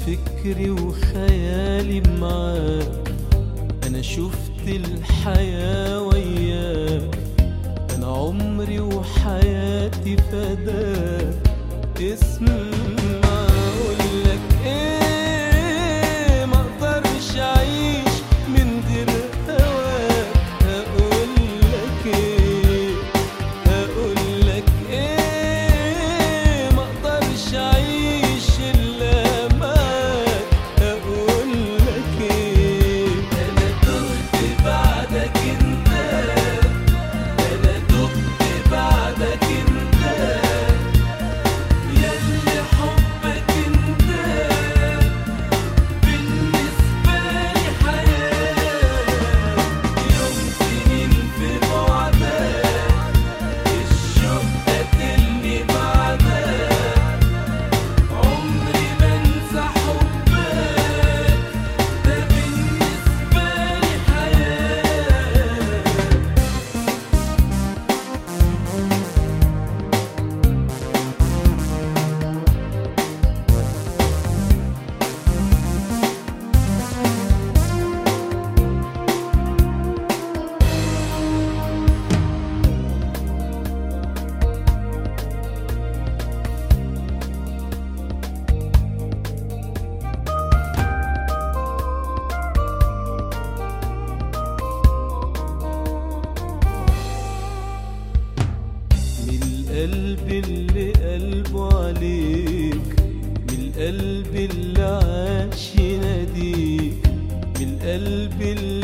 فكري وخيالي معاك انا شفت الحياة وياك انا عمري وحياتي فداك اسمع اقولك ايه ما اقدرش اعيش من غير هواك هقولك ايه هقولك ايه ما اقدرش اعيش الا معاك هقولك ايه انا تهت بعدك انت انا تهت بعدك انت ياللي حبك انت بالنسبة لي حياة يوم سنين في بعدك الشوق قتلني بعدك عمري ما انسى حبك ده بالنسبة لي حياة من القلب اللي قلبه عليك من القلب اللي عاش يناديك من القلب اللي